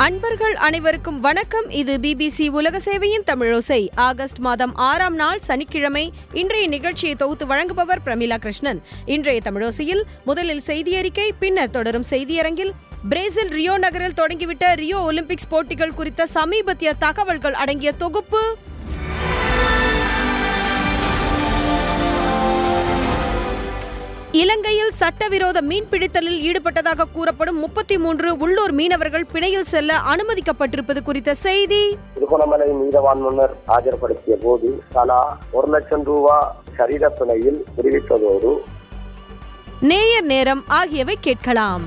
அன்பர்கள் அனைவருக்கும் வணக்கம் இது பிபிசி உலக சேவையின் தமிழோசை ஆகஸ்ட் மாதம் ஆறாம் நாள் சனிக்கிழமை இன்றைய நிகழ்ச்சியை தொகுத்து வழங்குபவர் பிரமிளா கிருஷ்ணன் இன்றைய தமிழோசையில் முதலில் செய்தி அறிக்கை பின்னர் தொடரும் செய்தியரங்கில் பிரேசில் ரியோ நகரில் தொடங்கிவிட்ட ரியோ ஒலிம்பிக்ஸ் போட்டிகள் குறித்த சமீபத்திய தகவல்கள் அடங்கிய தொகுப்பு இலங்கையில் சட்டவிரோத மீன்பிடித்தலில் ஈடுபட்டதாக கூறப்படும் முப்பத்தி மூன்று உள்ளூர் மீனவர்கள் பிணையில் செல்ல அனுமதிக்கப்பட்டிருப்பது குறித்த செய்தி திருகோணமலை நீதவான் முன்னர் ஆஜர்படுத்திய போது தலா ஒரு லட்சம் ரூபா சரீர பிணையில் விடுவித்ததோடு நேயர் நேரம் ஆகியவை கேட்கலாம்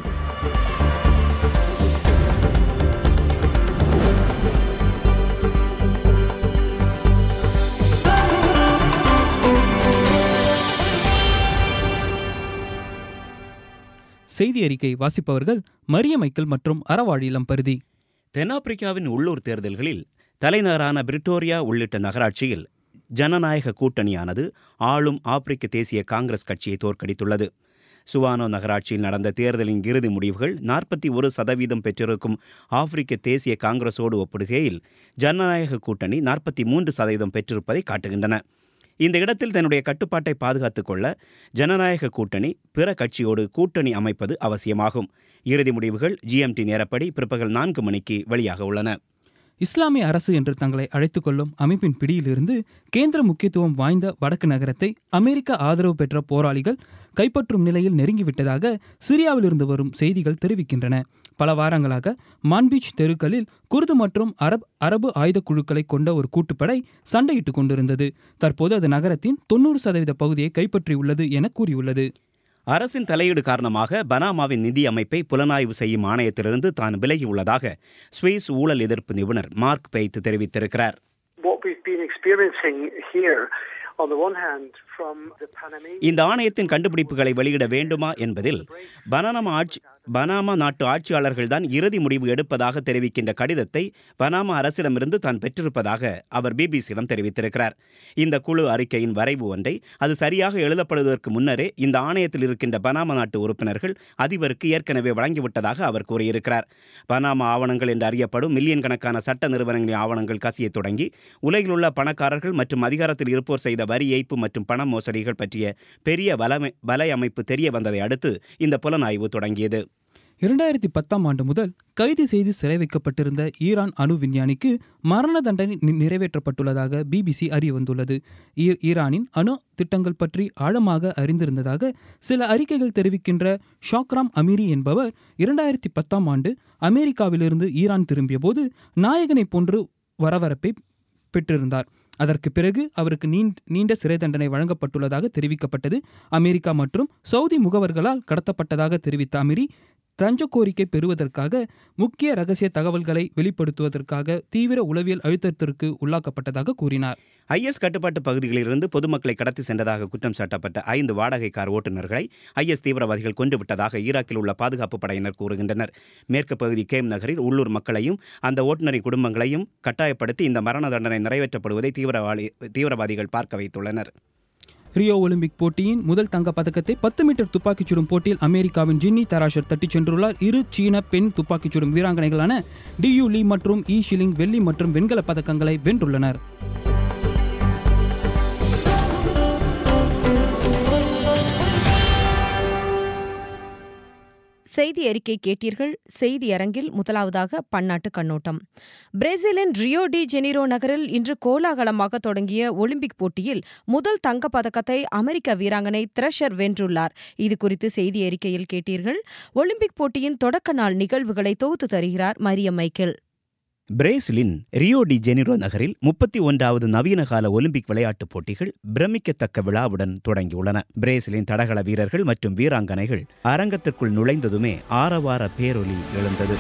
செய்தி அறிக்கை வாசிப்பவர்கள் மரிய மைக்கேல் மற்றும் அறவாழிலம் பருதி தென்னாப்பிரிக்காவின் உள்ளூர் தேர்தல்களில் தலைநகரான பிரிட்டோரியா உள்ளிட்ட நகராட்சியில் ஜனநாயக கூட்டணியானது ஆளும் ஆப்பிரிக்க தேசிய காங்கிரஸ் கட்சியை தோற்கடித்துள்ளது சுவானோ நகராட்சியில் நடந்த தேர்தலின் இறுதி முடிவுகள் நாற்பத்தி ஒரு சதவீதம் பெற்றிருக்கும் ஆப்பிரிக்க தேசிய காங்கிரஸோடு ஒப்பிடுகையில் ஜனநாயக கூட்டணி நாற்பத்தி மூன்று சதவீதம் பெற்றிருப்பதை காட்டுகின்றன இந்த இடத்தில் தன்னுடைய கட்டுப்பாட்டை பாதுகாத்துக் கொள்ள ஜனநாயக கூட்டணி பிற கட்சியோடு கூட்டணி அமைப்பது அவசியமாகும் இறுதி முடிவுகள் ஜிஎம்டி நேரப்படி பிற்பகல் நான்கு மணிக்கு வெளியாக உள்ளன இஸ்லாமிய அரசு என்று தங்களை அழைத்துக் கொள்ளும் அமைப்பின் பிடியிலிருந்து கேந்திர முக்கியத்துவம் வாய்ந்த வடக்கு நகரத்தை அமெரிக்க ஆதரவு பெற்ற போராளிகள் கைப்பற்றும் நிலையில் நெருங்கிவிட்டதாக சிரியாவிலிருந்து வரும் செய்திகள் தெரிவிக்கின்றன பல வாரங்களாக மான்பீச் தெருக்களில் குர்து மற்றும் அரப் அரபு ஆயுத குழுக்களை கொண்ட ஒரு கூட்டுப்படை சண்டையிட்டுக் கொண்டிருந்தது தற்போது அது நகரத்தின் தொண்ணூறு சதவீத பகுதியை கைப்பற்றியுள்ளது என கூறியுள்ளது அரசின் தலையீடு காரணமாக பனாமாவின் நிதி அமைப்பை புலனாய்வு செய்யும் ஆணையத்திலிருந்து தான் விலகியுள்ளதாக சுவிஸ் ஊழல் எதிர்ப்பு நிபுணர் மார்க் பெய்த் தெரிவித்திருக்கிறார் what we've been experiencing here, on the one hand, from the Panamanian இந்த ஆணையத்தின் கண்டுபிடிப்புகளை வெளியிட வேண்டுமா என்பதில் பனாமா ஆட்சி பனாமா நாட்டு ஆட்சியாளர்கள்தான் இறுதி முடிவு எடுப்பதாக தெரிவிக்கின்ற கடிதத்தை பனாமா அரசிடமிருந்து தான் பெற்றிருப்பதாக அவர் பிபிசியிடம் தெரிவித்திருக்கிறார் இந்த குழு அறிக்கையின் வரைவு ஒன்றை அது சரியாக எழுதப்படுவதற்கு முன்னரே இந்த ஆணையத்தில் இருக்கின்ற பனாமா நாட்டு உறுப்பினர்கள் அதிபருக்கு ஏற்கனவே வழங்கிவிட்டதாக அவர் கூறியிருக்கிறார் பனாமா ஆவணங்கள் என்று அறியப்படும் மில்லியன் கணக்கான சட்ட நிறுவனங்களின் ஆவணங்கள் கசியத் தொடங்கி உலகில் உள்ள பணக்காரர்கள் மற்றும் அதிகாரத்தில் இருப்போர் செய்த வரி ஏய்ப்பு மற்றும் பண மோசடிகள் பற்றிய பெரிய வலமை வலை அமைப்பு தெரிய வந்ததை அடுத்து இந்த புலனாய்வு தொடங்கியது இரண்டாயிரத்தி பத்தாம் ஆண்டு முதல் கைது செய்து சிறை வைக்கப்பட்டிருந்த ஈரான் அணு விஞ்ஞானிக்கு மரண தண்டனை நி- நிறைவேற்றப்பட்டுள்ளதாக பிபிசி அறிய வந்துள்ளது ஈ- ஈரானின் அணு திட்டங்கள் பற்றி ஆழமாக அறிந்திருந்ததாக சில அறிக்கைகள் தெரிவிக்கின்ற ஷாக்ராம் அமீரி என்பவர் இரண்டாயிரத்தி பத்தாம் ஆண்டு அமெரிக்காவிலிருந்து ஈரான் திரும்பியபோது நாயகனை போன்று வரவரப்பை பெற்றிருந்தார் அதற்கு பிறகு அவருக்கு நீண்ட நீண்ட சிறை தண்டனை வழங்கப்பட்டுள்ளதாக தெரிவிக்கப்பட்டது அமெரிக்கா மற்றும் சவுதி முகவர்களால் கடத்தப்பட்டதாக தெரிவித்த அமிரி தஞ்ச கோரிக்கை பெறுவதற்காக முக்கிய ரகசிய தகவல்களை வெளிப்படுத்துவதற்காக தீவிர உளவியல் அழுத்தத்திற்கு உள்ளாக்கப்பட்டதாக கூறினார் ஐஎஸ் கட்டுப்பாட்டு பகுதிகளிலிருந்து பொதுமக்களை கடத்தி சென்றதாக குற்றம் சாட்டப்பட்ட ஐந்து வாடகை கார் ஓட்டுநர்களை ஐஎஸ் தீவிரவாதிகள் கொன்றுவிட்டதாக ஈராக்கில் உள்ள பாதுகாப்பு படையினர் கூறுகின்றனர் மேற்கு பகுதி கேம் நகரில் உள்ளூர் மக்களையும் அந்த ஓட்டுநரின் குடும்பங்களையும் கட்டாயப்படுத்தி இந்த மரண தண்டனை நிறைவேற்றப்படுவதை தீவிரவாதி தீவிரவாதிகள் பார்க்க வைத்துள்ளனர் ரியோ ஒலிம்பிக் போட்டியின் முதல் தங்கப் பதக்கத்தை பத்து மீட்டர் துப்பாக்கிச் சுடும் போட்டியில் அமெரிக்காவின் ஜின்னி தராஷர் தட்டிச் சென்றுள்ளார் இரு சீன பெண் துப்பாக்கிச் சுடும் வீராங்கனைகளான டியூ லீ மற்றும் ஈ ஷிலிங் வெள்ளி மற்றும் வெண்கலப் பதக்கங்களை வென்றுள்ளனர் செய்தி அறிக்கை கேட்டீர்கள் செய்தி அரங்கில் முதலாவதாக பன்னாட்டு கண்ணோட்டம் பிரேசிலின் ரியோ டி ஜெனிரோ நகரில் இன்று கோலாகலமாக தொடங்கிய ஒலிம்பிக் போட்டியில் முதல் தங்கப் பதக்கத்தை அமெரிக்க வீராங்கனை த்ரெஷர் வென்றுள்ளார் இது குறித்து செய்தி அறிக்கையில் கேட்டீர்கள் ஒலிம்பிக் போட்டியின் தொடக்க நாள் நிகழ்வுகளை தொகுத்து தருகிறார் மரியம் மைக்கேல் பிரேசிலின் ரியோ டி ஜெனிரோ நகரில் முப்பத்தி ஒன்றாவது நவீன கால ஒலிம்பிக் விளையாட்டுப் போட்டிகள் பிரமிக்கத்தக்க விழாவுடன் தொடங்கியுள்ளன பிரேசிலின் தடகள வீரர்கள் மற்றும் வீராங்கனைகள் அரங்கத்திற்குள் நுழைந்ததுமே ஆரவார பேரொலி எழுந்தது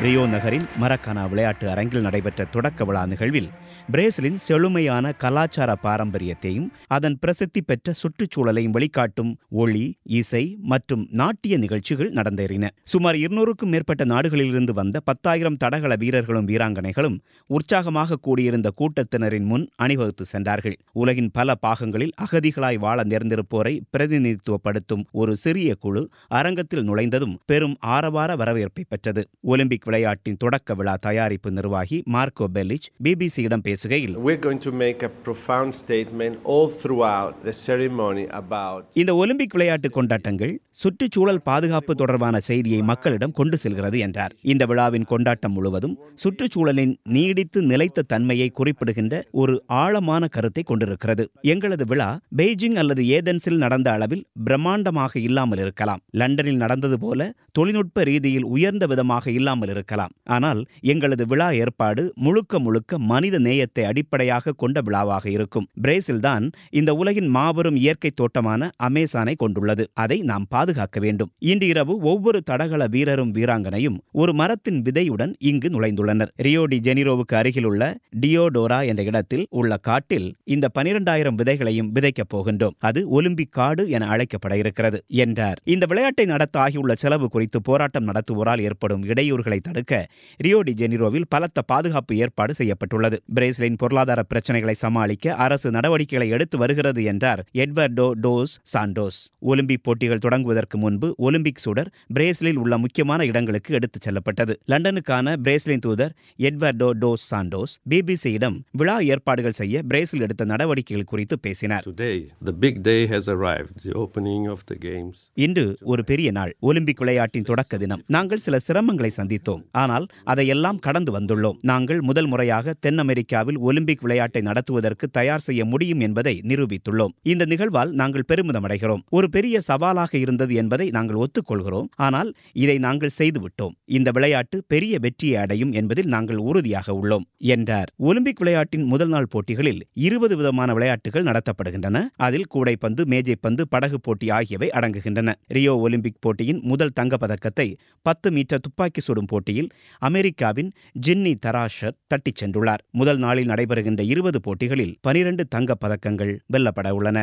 ரியோ நகரின் மரக்கானா விளையாட்டு அரங்கில் நடைபெற்ற தொடக்க விழா நிகழ்வில் பிரேசிலின் செழுமையான கலாச்சார பாரம்பரியத்தையும் அதன் பிரசித்தி பெற்ற சுற்றுச்சூழலையும் வெளிக்காட்டும் ஒளி இசை மற்றும் நாட்டிய நிகழ்ச்சிகள் நடந்தேறின சுமார் இருநூறுக்கும் மேற்பட்ட நாடுகளிலிருந்து வந்த பத்தாயிரம் தடகள வீரர்களும் வீராங்கனைகளும் உற்சாகமாக கூடியிருந்த கூட்டத்தினரின் முன் அணிவகுத்து சென்றார்கள் உலகின் பல பாகங்களில் அகதிகளாய் வாழ நேர்ந்திருப்போரை பிரதிநிதித்துவப்படுத்தும் ஒரு சிறிய குழு அரங்கத்தில் நுழைந்ததும் பெரும் ஆரவார வரவேற்பை பெற்றது ஒலிம்பிக் விளையாட்டின் தொடக்க விழா தயாரிப்பு நிர்வாகி மார்க்கோ பெல்லிச் பிபிசியிடம் பேசுகையில் We're going to make a profound statement all throughout the ceremony about இந்த ஒலிம்பிக் விளையாட்டு கொண்டாட்டங்கள் சுற்றுச்சூழல் பாதுகாப்பு தொடர்பான செய்தியை மக்களிடம் கொண்டு செல்கிறது என்றார் இந்த விழாவின் கொண்டாட்டம் முழுவதும் சுற்றுச்சூழலின் நீடித்து நிலைத்த தன்மையை குறிப்பிடுகின்ற ஒரு ஆழமான கருத்தை கொண்டிருக்கிறது எங்களது விழா பெய்ஜிங் அல்லது ஏதென்ஸில் நடந்த அளவில் பிரம்மாண்டமாக இல்லாமல் இருக்கலாம் லண்டனில் நடந்தது போல தொழில்நுட்ப ரீதியில் உயர்ந்த விதமாக இல்லாமல் இருக்கலாம் ஆனால் எங்களது விழா ஏற்பாடு முழுக்க முழுக்க மனித நேயத்தை அடிப்படையாக கொண்ட விழாவாக இருக்கும் பிரேசில் தான் இந்த உலகின் மாபெரும் இயற்கை தோட்டமான அமேசானை கொண்டுள்ளது அதை நாம் பாதுகாக்க வேண்டும் இன்று இரவு ஒவ்வொரு தடகள வீரரும் வீராங்கனையும் ஒரு மரத்தின் விதையுடன் இங்கு நுழைந்துள்ளனர் ரியோ டி ஜெனிரோவுக்கு அருகிலுள்ள டியோடோரா என்ற இடத்தில் உள்ள காட்டில் இந்த பனிரெண்டாயிரம் விதைகளையும் விதைக்கப் போகின்றோம் அது ஒலிம்பிக் காடு என அழைக்கப்பட இருக்கிறது என்றார் இந்த விளையாட்டை நடத்த ஆகியுள்ள செலவு குறித்து போராட்டம் நடத்துவோரால் ஏற்படும் இடையூறுகளை தடுக்க ரியோ டி ஜெனிரோவில் பலத்த பாதுகாப்பு ஏற்பாடு செய்யப்பட்டுள்ளது பிரேசிலின் பொருளாதார பிரச்சனைகளை சமாளிக்க அரசு நடவடிக்கைகளை எடுத்து வருகிறது என்றார் எட்வர்டோ டோஸ் சாண்டோஸ் ஒலிம்பிக் போட்டிகள் தொடங்குவதற்கு முன்பு ஒலிம்பிக் சுடர் பிரேசிலில் உள்ள முக்கியமான இடங்களுக்கு எடுத்துச் செல்லப்பட்டது லண்டனுக்கான பிரேசிலின் தூதர் எட்வர்டோ டோஸ் சாண்டோஸ் பிபிசியிடம் விழா ஏற்பாடுகள் செய்ய பிரேசில் எடுத்த நடவடிக்கைகள் குறித்து பேசினார் today. The big day has arrived, the opening of the games. இன்று ஒரு பெரிய நாள் ஒலிம்பிக் விளையாட்டின் தொடக்க தினம் நாங்கள் சில சிரமங்களை சந்தித்தோம் ஆனால் அதையெல்லாம் கடந்து வந்துள்ளோம் நாங்கள் முதல் முறையாக தென் அமெரிக்காவில் ஒலிம்பிக் விளையாட்டை நடத்துவதற்கு தயார் செய்ய முடியும் என்பதை நிரூபித்துள்ளோம் இந்த நிகழ்வால் நாங்கள் பெருமிதம் அடைகிறோம் ஒரு பெரிய சவாலாக இருந்தது என்பதை நாங்கள் ஒத்துக்கொள்கிறோம் ஆனால் இதை நாங்கள் செய்துவிட்டோம் இந்த விளையாட்டு பெரிய வெற்றியை அடையும் என்பதில் நாங்கள் உறுதியாக உள்ளோம் என்றார் ஒலிம்பிக் விளையாட்டின் முதல் நாள் போட்டிகளில் இருபது விதமான விளையாட்டுகள் நடத்தப்படுகின்றன அதில் கூடைப்பந்து மேஜைப்பந்து படகு போட்டி ஆகியவை அடங்குகின்றன ரியோ ஒலிம்பிக் போட்டியின் முதல் தங்கப் பதக்கத்தை பத்து மீட்டர் துப்பாக்கி சுடும் போட்டியில் அமெரிக்காவின் ஜின்னி தராஷர் தட்டிச் சென்றுள்ளார் முதல் நாளில் நடைபெறுகின்ற இருபது போட்டிகளில் பனிரெண்டு தங்கப் பதக்கங்கள் வெல்லப்பட உள்ளன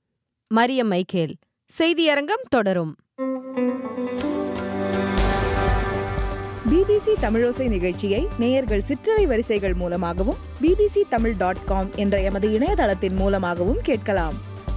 மரியம் மைக்கேல் செய்தியரங்கம் தொடரும் பிபிசி தமிழோசை நிகழ்ச்சியை நேயர்கள் சிற்றலை வரிசைகள் மூலமாகவும் பிபிசி தமிழ் டாட் காம் என்ற எமது இணையதளத்தின் மூலமாகவும் கேட்கலாம்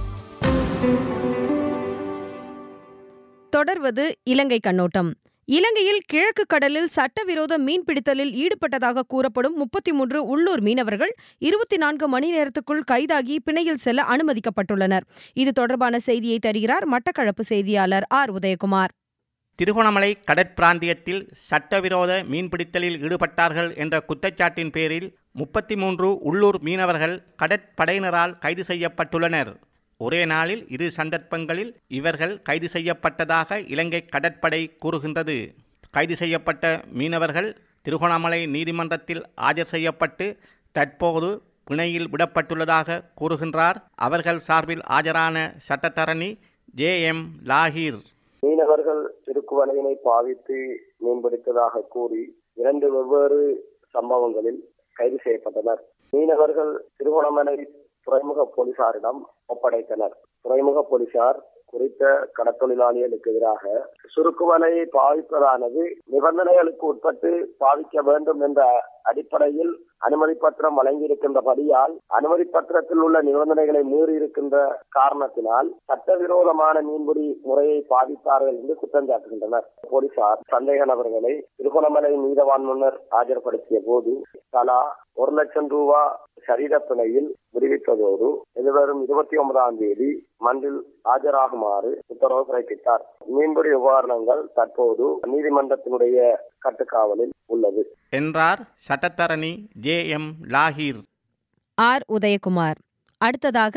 தொடர்வது இலங்கை கண்ணோட்டம் இலங்கையில் கிழக்கு கடலில் சட்டவிரோத மீன்பிடித்தலில் ஈடுபட்டதாக கூறப்படும் முப்பத்தி மூன்று உள்ளூர் மீனவர்கள் இருபத்தி நான்கு மணி நேரத்துக்குள் கைதாகி பிணையில் செல்ல அனுமதிக்கப்பட்டுள்ளனர் இது தொடர்பான செய்தியை தருகிறார் மட்டக்களப்பு செய்தியாளர் ஆர் உதயகுமார் திருகோணமலை கடற்பிராந்தியத்தில் சட்டவிரோத மீன்பிடித்தலில் ஈடுபட்டார்கள் என்ற குற்றச்சாட்டின் பேரில் முப்பத்தி மூன்று உள்ளூர் மீனவர்கள் கடற்படையினரால் கைது செய்யப்பட்டுள்ளனர் ஒரே நாளில் இரு சந்தர்ப்பங்களில் இவர்கள் கைது செய்யப்பட்டதாக இலங்கை கடற்படை கூறுகின்றது கைது செய்யப்பட்ட மீனவர்கள் திருகோணமலை நீதிமன்றத்தில் ஆஜர் செய்யப்பட்டு தற்போது பிணையில் விடப்பட்டுள்ளதாக கூறுகின்றார் அவர்கள் சார்பில் ஆஜரான சட்டத்தரணி ஜே எம் லாஹீர் மீனவர்கள் திருக்குவளையினை பாவித்து மீன்பிடித்ததாக கூறி இரண்டு வெவ்வேறு சம்பவங்களில் கைது செய்யப்பட்டனர் மீனவர்கள் திருகோணமலை துறைமுக போலீசாரிடம் ஒப்படைத்தனர் துறைமுக போலீசார் குறித்த கடத்தொழிலாளிகளுக்கு எதிராக சுருக்குவலையை பாவிப்பதானது நிபந்தனைகளுக்கு உட்பட்டு பாவிக்க வேண்டும் என்ற அடிப்படையில் அனுமதி பத்திரம் வழங்கியிருக்கின்றபடியால் அனுமதி பத்திரத்தில் உள்ள நிபந்தனைகளை மீறி இருக்கின்ற காரணத்தினால் சட்டவிரோதமான மீன்பிடி முறையை பாதித்தார்கள் என்று குற்றம் சாட்டுகின்றனர் போலீசார் சந்தேக நபர்களை திருகோணமலை நீதவான் முன்னர் ஆஜர்படுத்திய போது தலா ஒரு லட்சம் ரூபா சரீர பிணையில் விடுவித்ததோடு எதிர்வரும் இருபத்தி ஒன்பதாம் தேதி மன்றில் ஆஜராகுமாறு உத்தரவு பிறப்பித்தார் மீன்பிடி உபகரணங்கள் தற்போது நீதிமன்றத்தினுடைய கட்டுக்காவலில் உள்ளது என்றார் சட்டத்தரணி J M Laheer R Udayakumar அடுத்ததாக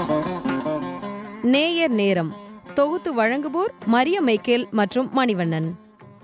நேயர் நேரம் தொகுத்து வழங்குவோர் மரிய மைக்கேல் மற்றும் மணிவண்ணன்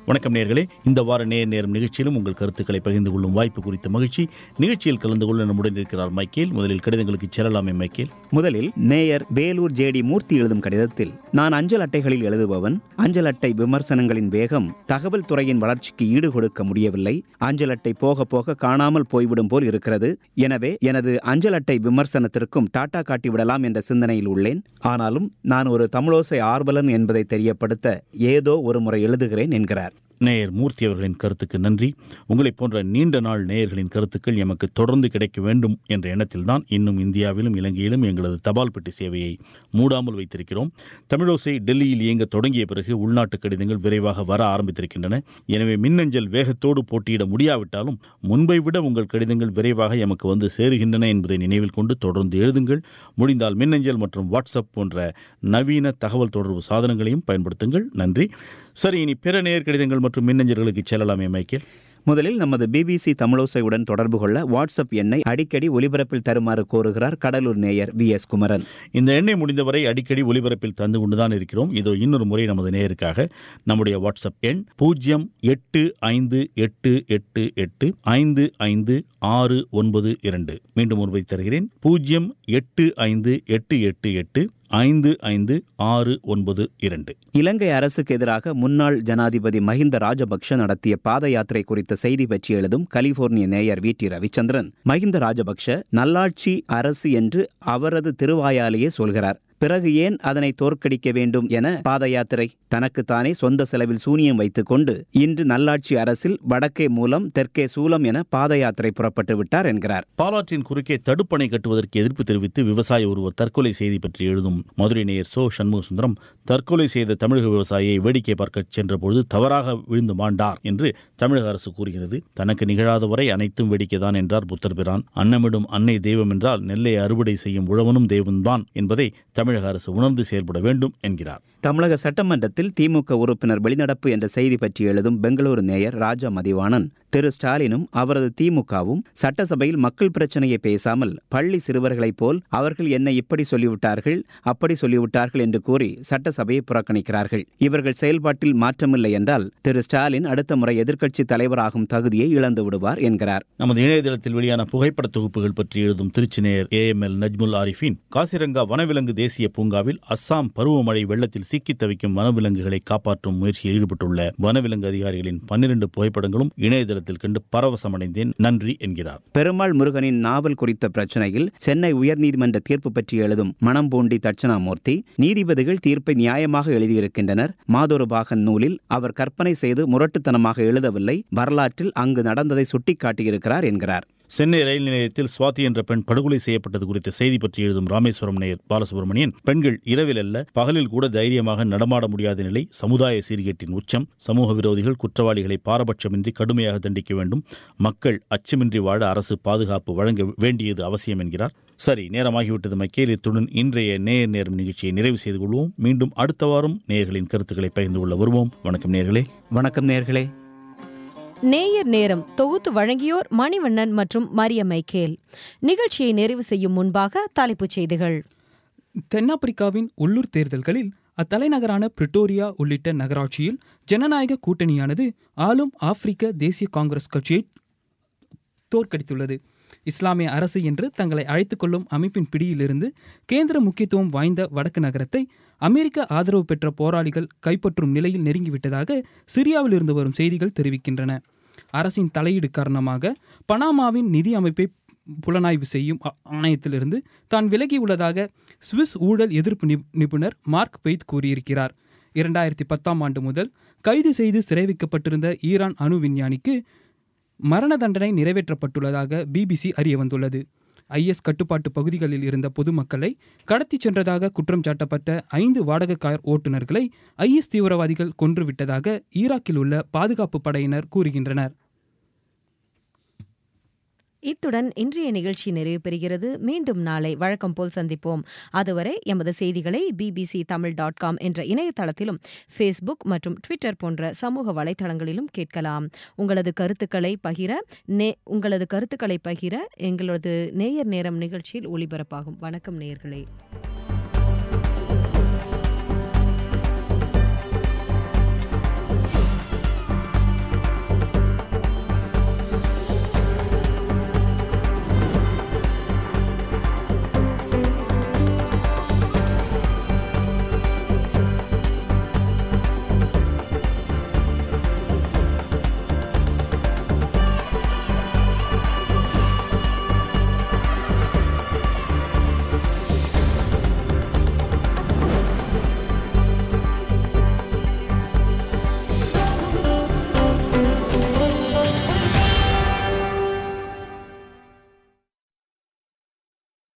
வணக்கம் நேர்களே இந்த வார நேர் நேரம் நிகழ்ச்சியிலும் உங்கள் கருத்துக்களை பகிர்ந்து கொள்ளும் வாய்ப்பு குறித்த மகிழ்ச்சி நிகழ்ச்சியில் கலந்து கொள்ள நம்முடன் இருக்கிறார் மைக்கேல் முதலில் கடிதங்களுக்கு செல்லலாமே மைக்கேல் முதலில் நேயர் வேலூர் ஜேடி மூர்த்தி எழுதும் கடிதத்தில் நான் அஞ்சல் அட்டைகளில் எழுதுபவன் அஞ்சல் அட்டை விமர்சனங்களின் வேகம் தகவல் துறையின் வளர்ச்சிக்கு ஈடு கொடுக்க முடியவில்லை அஞ்சல் அட்டை போக போக காணாமல் போய்விடும் போல் இருக்கிறது எனவே எனது அஞ்சல் அட்டை விமர்சனத்திற்கும் டாட்டா காட்டிவிடலாம் என்ற சிந்தனையில் உள்ளேன் ஆனாலும் நான் ஒரு தமிழோசை ஆர்வலன் என்பதை தெரியப்படுத்த ஏதோ ஒரு முறை எழுதுகிறேன் என்கிறார் நேயர் மூர்த்தி அவர்களின் கருத்துக்கு நன்றி உங்களைப் போன்ற நீண்ட நாள் நேயர்களின் கருத்துக்கள் எமக்கு தொடர்ந்து கிடைக்க வேண்டும் என்ற எண்ணத்தில்தான் இன்னும் இந்தியாவிலும் இலங்கையிலும் எங்களது தபால் பெட்டி சேவையை மூடாமல் வைத்திருக்கிறோம் தமிழோசை டெல்லியில் இயங்க தொடங்கிய பிறகு உள்நாட்டு கடிதங்கள் விரைவாக வர ஆரம்பித்திருக்கின்றன எனவே மின்னஞ்சல் வேகத்தோடு போட்டியிட முடியாவிட்டாலும் முன்பை விட உங்கள் கடிதங்கள் விரைவாக எமக்கு வந்து சேருகின்றன என்பதை நினைவில் கொண்டு தொடர்ந்து எழுதுங்கள் முடிந்தால் மின்னஞ்சல் மற்றும் வாட்ஸ்அப் போன்ற நவீன தகவல் தொடர்பு சாதனங்களையும் பயன்படுத்துங்கள் நன்றி சரி இனி பிற நேர் கடிதங்கள் மற்றும் மின்னஞ்சல்களுக்கு செல்லலாமே மைக்கேல் முதலில் நமது பிபிசி தமிழோசையுடன் தொடர்பு கொள்ள வாட்ஸ்அப் எண்ணை அடிக்கடி ஒலிபரப்பில் தருமாறு கோருகிறார் கடலூர் நேயர் வி எஸ் குமரன் இந்த எண்ணெய் முடிந்தவரை அடிக்கடி ஒலிபரப்பில் தந்து கொண்டுதான் இருக்கிறோம் இதோ இன்னொரு முறை நமது நேயருக்காக நம்முடைய வாட்ஸ்அப் எண் பூஜ்ஜியம் எட்டு ஐந்து எட்டு எட்டு எட்டு ஐந்து ஐந்து ஆறு ஒன்பது இரண்டு மீண்டும் ஒரு தருகிறேன் பூஜ்ஜியம் எட்டு ஐந்து எட்டு எட்டு எட்டு ஐந்து ஐந்து ஆறு ஒன்பது இரண்டு இலங்கை அரசுக்கு எதிராக முன்னாள் ஜனாதிபதி மஹிந்த ராஜபக்ஷ நடத்திய பாத யாத்திரை குறித்த செய்தி பற்றி எழுதும் கலிபோர்னிய நேயர் வி டி ரவிச்சந்திரன் மஹிந்த ராஜபக்ஷ நல்லாட்சி அரசு என்று அவரது திருவாயாலேயே சொல்கிறார் பிறகு ஏன் அதனை தோற்கடிக்க வேண்டும் என பாத யாத்திரை தனக்குத்தானே சொந்த செலவில் சூனியம் வைத்துக் கொண்டு இன்று நல்லாட்சி அரசில் வடக்கே மூலம் தெற்கே சூலம் என பாத யாத்திரை புறப்பட்டு விட்டார் என்கிறார் பாலாற்றின் குறுக்கே தடுப்பணை கட்டுவதற்கு எதிர்ப்பு தெரிவித்து விவசாயி ஒருவர் தற்கொலை செய்தி பற்றி எழுதும் மதுரை நேயர் சோ சண்முக சுந்தரம் தற்கொலை செய்த தமிழக விவசாயியை வேடிக்கை பார்க்க சென்றபொழுது தவறாக விழுந்து மாண்டார் என்று தமிழக அரசு கூறுகிறது தனக்கு நிகழாத வரை அனைத்தும் வேடிக்கைதான் என்றார் புத்தர் பிரான் அன்னமிடும் அன்னை தெய்வம் என்றால் நெல்லை அறுவடை செய்யும் உழவனும் தெய்வம்தான் என்பதை தமிழக அரசு உணர்ந்து செயல்பட வேண்டும் என்கிறார் தமிழக சட்டமன்றத்தில் திமுக உறுப்பினர் வெளிநடப்பு என்ற செய்தி பற்றி எழுதும் பெங்களூரு நேயர் ராஜா மதிவாணன் திரு ஸ்டாலினும் அவரது திமுகவும் சட்டசபையில் மக்கள் பிரச்சனையை பேசாமல் பள்ளி சிறுவர்களைப் போல் அவர்கள் என்னை இப்படி சொல்லிவிட்டார்கள் அப்படி சொல்லிவிட்டார்கள் என்று கூறி சட்டசபையை புறக்கணிக்கிறார்கள் இவர்கள் செயல்பாட்டில் மாற்றமில்லை என்றால் திரு ஸ்டாலின் அடுத்த முறை எதிர்க்கட்சி தலைவராகும் தகுதியை இழந்து விடுவார் என்கிறார் நமது இணையதளத்தில் வெளியான புகைப்பட தொகுப்புகள் பற்றி எழுதும் திருச்சி நேயர் A M L Najmul Arifin Kaziranga வனவிலங்கு தேசிய பூங்காவில் அஸ்ஸாம் பருவமழை வெள்ளத்தில் சிக்கித் தவிக்கும் வனவிலங்குகளை காப்பாற்றும் முயற்சியில் ஈடுபட்டுள்ள வனவிலங்கு அதிகாரிகளின் பன்னிரண்டு புகைப்படங்களும் இணையதளத்தில் கண்டு பரவசமடைந்தேன் நன்றி என்கிறார் பெருமாள் முருகனின் நாவல் குறித்த பிரச்சனையில் சென்னை உயர்நீதிமன்ற தீர்ப்பு பற்றி எழுதும் மணம்பூண்டி தட்சணாமூர்த்தி நீதிபதிகள் தீர்ப்பை நியாயமாக எழுதியிருக்கின்றனர் மாதொரு நூலில் அவர் கற்பனை செய்து முரட்டுத்தனமாக எழுதவில்லை வரலாற்றில் அங்கு நடந்ததை சுட்டிக்காட்டியிருக்கிறார் என்கிறார் சென்னை ரயில் நிலையத்தில் சுவாதி என்ற பெண் படுகொலை செய்யப்பட்டது குறித்த செய்தி பற்றி எழுதும் ராமேஸ்வரம் நேயர் பாலசுப்ரமணியன் பெண்கள் இரவில் அல்ல பகலில் கூட தைரியமாக நடமாட முடியாத நிலை சமுதாய சீர்கேட்டின் உச்சம் சமூக விரோதிகள் குற்றவாளிகளை பாரபட்சமின்றி கடுமையாக தண்டிக்க வேண்டும் மக்கள் அச்சமின்றி வாழ அரசு பாதுகாப்பு வழங்க வேண்டியது அவசியம் என்கிறார் சரி நேரமாகிவிட்டது மைக்கேல் இத்துடன் இன்றைய நேர் நேரம் நிகழ்ச்சியை நிறைவு செய்து கொள்வோம் மீண்டும் அடுத்த வாரம் நேயர்களின் கருத்துக்களை பகிர்ந்து கொள்ள வருவோம் வணக்கம் நேர்களே வணக்கம் நேர்களே நேயர் நேரம் தொகுத்து வழங்கியோர் மணிவண்ணன் மற்றும் மரிய மைக்கேல் நிகழ்ச்சியை நிறைவு செய்யும் முன்பாக தலைப்புச் செய்திகள் தென்னாப்பிரிக்காவின் உள்ளூர் தேர்தல்களில் அத்தலைநகரான பிரிட்டோரியா உள்ளிட்ட நகராட்சியில் ஜனநாயக கூட்டணியானது ஆளும் ஆப்பிரிக்க தேசிய காங்கிரஸ் கட்சியை தோற்கடித்துள்ளது இஸ்லாமிய அரசு என்று தங்களை அழைத்துக் கொள்ளும் அமைப்பின் பிடியிலிருந்து கேந்திர முக்கியத்துவம் வாய்ந்த வடக்கு நகரத்தை அமெரிக்க ஆதரவு பெற்ற போராளிகள் கைப்பற்றும் நிலையில் நெருங்கிவிட்டதாக சிரியாவிலிருந்து வரும் செய்திகள் தெரிவிக்கின்றன அரசின் தலையீடு காரணமாக பனாமாவின் நிதி அமைப்பை புலனாய்வு செய்யும் ஆ- ஆணையத்திலிருந்து தான் விலகியுள்ளதாக சுவிஸ் ஊழல் எதிர்ப்பு நிபு- நிபுணர் மார்க் பெய்த் கூறியிருக்கிறார் இரண்டாயிரத்தி பத்தாம் ஆண்டு முதல் கைது செய்து சிறை வைக்கப்பட்டிருந்த ஈரான் அணு விஞ்ஞானிக்கு மரண தண்டனை நிறைவேற்றப்பட்டுள்ளதாக பிபிசி அறிய வந்துள்ளது ஐஎஸ் கட்டுப்பாட்டு பகுதிகளில் இருந்த பொதுமக்களை கடத்திச் சென்றதாக குற்றம் சாட்டப்பட்ட ஐந்து வாடகை கார் ஓட்டுநர்களை ஐஎஸ் தீவிரவாதிகள் கொன்றுவிட்டதாக ஈராக்கில் உள்ள பாதுகாப்பு படையினர் கூறுகின்றனர் இத்துடன் இன்றைய நிகழ்ச்சி நிறைவு பெறுகிறது மீண்டும் நாளை வழக்கம் போல் சந்திப்போம் அதுவரை எமது செய்திகளை பிபிசி தமிழ் டாட் காம் என்ற இணையதளத்திலும் ஃபேஸ்புக் மற்றும் ட்விட்டர் போன்ற சமூக வலைத்தளங்களிலும் கேட்கலாம் உங்களது கருத்துக்களை பகிர நே உங்களது கருத்துக்களை பகிர எங்களது நேயர் நேரம் நிகழ்ச்சியில் ஒளிபரப்பாகும் வணக்கம் நேயர்களே